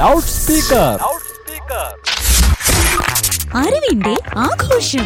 loud speaker അറിവിന്റെ ആഘോഷം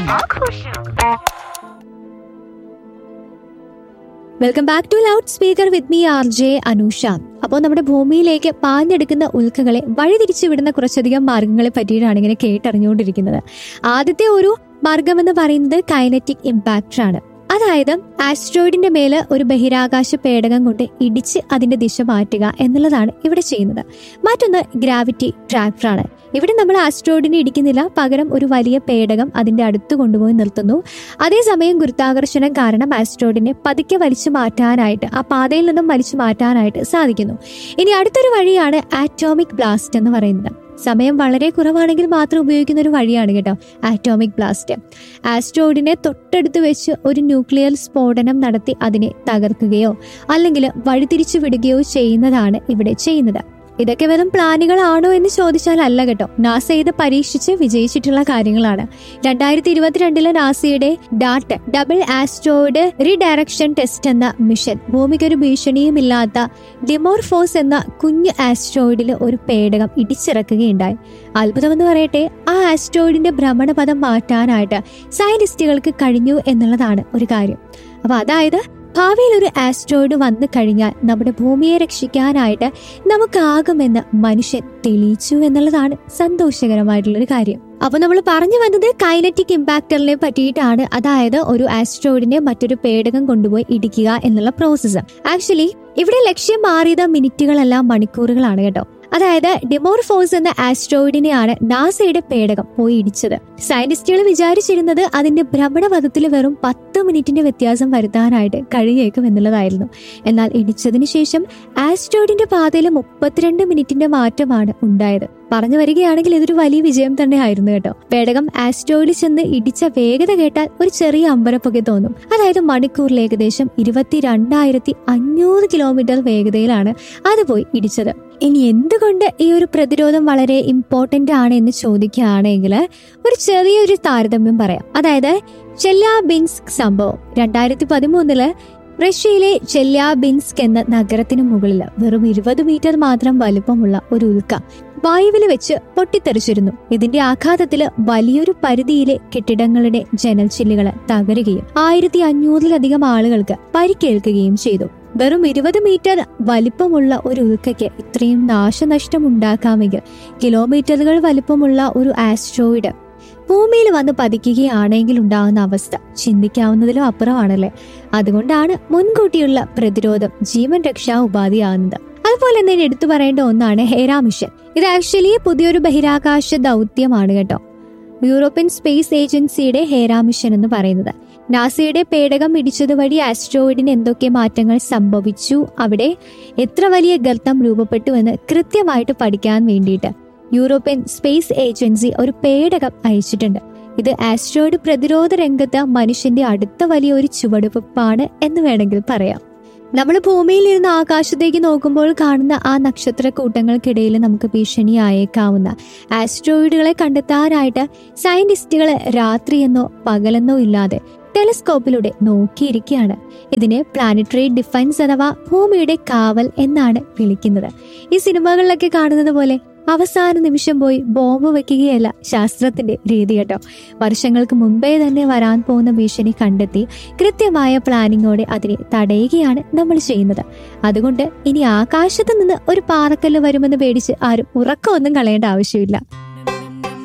welcome back to loud speaker with me R J Anusha അപ്പോൾ നമ്മുടെ ഭൂമിയിലേക്ക് പാഞ്ഞെടുക്കുന്ന ഉൽക്കകളെ വഴിതിരിച്ചു വിടുന്ന കുറച്ചധികം മാർഗങ്ങളെ പറ്റിയിട്ടാണ് ഇങ്ങനെ കേട്ടറിഞ്ഞുകൊണ്ടിരിക്കുന്നത് ആദ്യത്തെ ഒരു മാർഗം എന്ന് പറയുന്നത് കൈനറ്റിക് ഇമ്പാക്റ്റ് ആണ് അതായത് ആസ്ട്രോയിഡിന്റെ മേല് ഒരു ബഹിരാകാശ പേടകം കൊണ്ട് ഇടിച്ച് അതിന്റെ ദിശ മാറ്റുക എന്നുള്ളതാണ് ഇവിടെ ചെയ്യുന്നത് മറ്റൊന്ന് ഗ്രാവിറ്റി ട്രാക്ടറാണ് ഇവിടെ നമ്മൾ ആസ്ട്രോയിഡിനെ ഇടിക്കുന്നില്ല പകരം ഒരു വലിയ പേടകം അതിന്റെ അടുത്ത് കൊണ്ടുപോയി നിർത്തുന്നു അതേസമയം ഗുരുത്വാകർഷണം കാരണം ആസ്ട്രോയിഡിനെ പതുക്കെ വലിച്ചു മാറ്റാനായിട്ട് ആ പാതയിൽ നിന്നും വലിച്ചു മാറ്റാനായിട്ട് സാധിക്കുന്നു ഇനി അടുത്തൊരു വഴിയാണ് ആറ്റോമിക് ബ്ലാസ്റ്റ് എന്ന് പറയുന്നത് സമയം വളരെ കുറവാണെങ്കിൽ മാത്രം ഉപയോഗിക്കുന്ന ഒരു വഴിയാണ് കേട്ടോ ആറ്റോമിക് ബ്ലാസ്റ്റ് ആസ്ട്രോയിഡിനെ തൊട്ടടുത്ത് വെച്ച് ഒരു ന്യൂക്ലിയർ സ്ഫോടനം നടത്തി അതിനെ തകർക്കുകയോ അല്ലെങ്കിൽ വഴിതിരിച്ചു വിടുകയോ ചെയ്യുന്നതാണ് ഇവിടെ ചെയ്യുന്നത് ഇതൊക്കെ വെറും പ്ലാനുകളാണോ എന്ന് ചോദിച്ചാൽ അല്ല കേട്ടോ നാസ ഇത് പരീക്ഷിച്ച് വിജയിച്ചിട്ടുള്ള കാര്യങ്ങളാണ് രണ്ടായിരത്തി ഇരുപത്തിരണ്ടിലെ നാസയുടെ data double asteroid redirection test എന്ന മിഷൻ ഭൂമിക്കൊരു ഭീഷണിയുമില്ലാത്ത ഡിമോർഫോസ് എന്ന കുഞ്ഞു ആസ്ട്രോയിഡിൽ ഒരു പേടകം ഇടിച്ചിറക്കുകയുണ്ടായി അത്ഭുതമെന്ന് പറയട്ടെ ആ ആസ്ട്രോയിഡിന്റെ ഭ്രമണപഥം മാറ്റാനായിട്ട് സയന്റിസ്റ്റുകൾക്ക് കഴിഞ്ഞു എന്നുള്ളതാണ് ഒരു കാര്യം അപ്പൊ അതായത് ഭാവിയിൽ ഒരു ആസ്ട്രോയിഡ് വന്നു കഴിഞ്ഞാൽ നമ്മുടെ ഭൂമിയെ രക്ഷിക്കാനായിട്ട് നമുക്കാകുമെന്ന് മനുഷ്യൻ തെളിയിച്ചു എന്നുള്ളതാണ് സന്തോഷകരമായിട്ടുള്ളൊരു കാര്യം അപ്പൊ നമ്മൾ പറഞ്ഞു വന്നത് കൈനറ്റിക് ഇമ്പാക്ടറിനെ പറ്റിയിട്ടാണ് അതായത് ഒരു ആസ്ട്രോയിഡിനെ മറ്റൊരു പേടകം കൊണ്ടുപോയി ഇടിക്കുക എന്നുള്ള പ്രോസസ്സ് ആക്ച്വലി ഇവിടെ ലക്ഷ്യം മാറിയത് മിനിറ്റുകളല്ല മണിക്കൂറുകളാണ് കേട്ടോ അതായത് ഡിമോർഫോസ് എന്ന ആസ്ട്രോയിഡിനെയാണ് നാസയുടെ പേടകം പോയി ഇടിച്ചത് സയന്റിസ്റ്റുകൾ വിചാരിച്ചിരുന്നത് അതിന്റെ ഭ്രമണപഥത്തിൽ വെറും പത്ത് മിനിറ്റിന്റെ വ്യത്യാസം വരുത്താനായിട്ട് കഴിയേക്കും എന്നുള്ളതായിരുന്നു എന്നാൽ ഇടിച്ചതിന് ശേഷം ആസ്ട്രോയിഡിന്റെ പാതയിൽ മുപ്പത്തിരണ്ട് മിനിറ്റിന്റെ മാറ്റമാണ് ഉണ്ടായത് പറഞ്ഞു വരികയാണെങ്കിൽ ഇതൊരു വലിയ വിജയം തന്നെയായിരുന്നു കേട്ടോ പേടകം ആസ്ട്രോയിഡിൽ ചെന്ന് ഇടിച്ച വേഗത കേട്ടാൽ ഒരു ചെറിയ അമ്പരപ്പൊക്കെ തോന്നും അതായത് മണിക്കൂറിൽ ഏകദേശം ഇരുപത്തിരണ്ടായിരത്തി അഞ്ഞൂറ് കിലോമീറ്റർ വേഗതയിലാണ് അത് പോയി ഇടിച്ചത് ഇനി എന്തുകൊണ്ട് ഈ ഒരു പ്രതിരോധം വളരെ ഇമ്പോർട്ടന്റ് ആണ് എന്ന് ചോദിക്കുകയാണെങ്കിൽ ഒരു ചെറിയൊരു താരതമ്യം പറയാം അതായത് ചെല്ലാബിൻസ്ക് സംഭവം രണ്ടായിരത്തി പതിമൂന്നില് റഷ്യയിലെ ചെല്യാബിൻസ്ക് എന്ന നഗരത്തിന് മുകളിൽ വെറും ഇരുപത് മീറ്റർ മാത്രം വലുപ്പമുള്ള ഒരു ഉൽക്ക വായുവിൽ വെച്ച് പൊട്ടിത്തെറിച്ചിരുന്നു ഇതിന്റെ ആഘാതത്തില് വലിയൊരു പരിധിയിലെ കെട്ടിടങ്ങളുടെ ജനൽ ചില്ലുകൾ തകരുകയും ആയിരത്തി അഞ്ഞൂറിലധികം ആളുകൾക്ക് പരിക്കേൽക്കുകയും ചെയ്തു വെറും ഇരുപത് മീറ്റർ വലിപ്പമുള്ള ഒരു ഉൽക്കയ്ക്ക് ഇത്രയും നാശനഷ്ടം ഉണ്ടാക്കാമെങ്കിൽ കിലോമീറ്ററുകൾ വലിപ്പമുള്ള ഒരു ആസ്ട്രോയിഡ് ഭൂമിയിൽ വന്ന് പതിക്കുകയാണെങ്കിൽ ഉണ്ടാകുന്ന അവസ്ഥ ചിന്തിക്കാവുന്നതിലും അപ്പുറമാണല്ലേ അതുകൊണ്ടാണ് മുൻകൂട്ടിയുള്ള പ്രതിരോധം ജീവൻ രക്ഷാ ഉപാധിയാകുന്നത് അതുപോലെ തന്നെ എടുത്തു പറയേണ്ട ഒന്നാണ് ഹേരാ മിഷൻ ഇത് ആക്ച്വലി പുതിയൊരു ബഹിരാകാശ ദൗത്യമാണ് കേട്ടോ യൂറോപ്യൻ സ്പേസ് ഏജൻസിയുടെ ഹേരാ മിഷൻ എന്ന് പറയുന്നത് നാസയുടെ പേടകം ഇടിച്ചത് വഴി ആസ്ട്രോയിഡിന് എന്തൊക്കെ മാറ്റങ്ങൾ സംഭവിച്ചു അവിടെ എത്ര വലിയ ഗർത്തം രൂപപ്പെട്ടു എന്ന് കൃത്യമായിട്ട് പഠിക്കാൻ വേണ്ടിയിട്ട് യൂറോപ്യൻ സ്പേസ് ഏജൻസി ഒരു പേടകം അയച്ചിട്ടുണ്ട് ഇത് ആസ്ട്രോയിഡ് പ്രതിരോധ രംഗത്ത് മനുഷ്യന്റെ അടുത്ത വലിയ ഒരു ചുവടുവെപ്പാണ് എന്ന് വേണമെങ്കിൽ പറയാം നമ്മൾ ഭൂമിയിൽ ഇരുന്ന് ആകാശത്തേക്ക് നോക്കുമ്പോൾ കാണുന്ന ആ നക്ഷത്ര കൂട്ടങ്ങൾക്കിടയിൽ നമുക്ക് ഭീഷണിയായേക്കാവുന്ന ആസ്ട്രോയിഡുകളെ കണ്ടെത്താനായിട്ട് സയന്റിസ്റ്റുകൾ രാത്രിയെന്നോ പകലെന്നോ ഇല്ലാതെ ടെലിസ്കോപ്പിലൂടെ നോക്കിയിരിക്കുകയാണ് ഇതിനെ പ്ലാനറ്ററി ഡിഫൻസ് അഥവാ ഭൂമിയുടെ കാവൽ എന്നാണ് വിളിക്കുന്നത് ഈ സിനിമകളിലൊക്കെ കാണുന്നത് പോലെ അവസാന നിമിഷം പോയി ബോംബ് വെക്കുകയല്ല ശാസ്ത്രത്തിന്റെ രീതി കേട്ടോ വർഷങ്ങൾക്ക് മുമ്പേ തന്നെ വരാൻ പോകുന്ന ഭീഷണി കണ്ടെത്തി കൃത്യമായ പ്ലാനിങ്ങോടെ അതിനെ തടയുകയാണ് നമ്മൾ ചെയ്യുന്നത് അതുകൊണ്ട് ഇനി ആകാശത്ത് നിന്ന് ഒരു പാറക്കല്ല് വരുമെന്ന് പേടിച്ച് ആരും ഉറക്കമൊന്നും കളയേണ്ട ആവശ്യമില്ല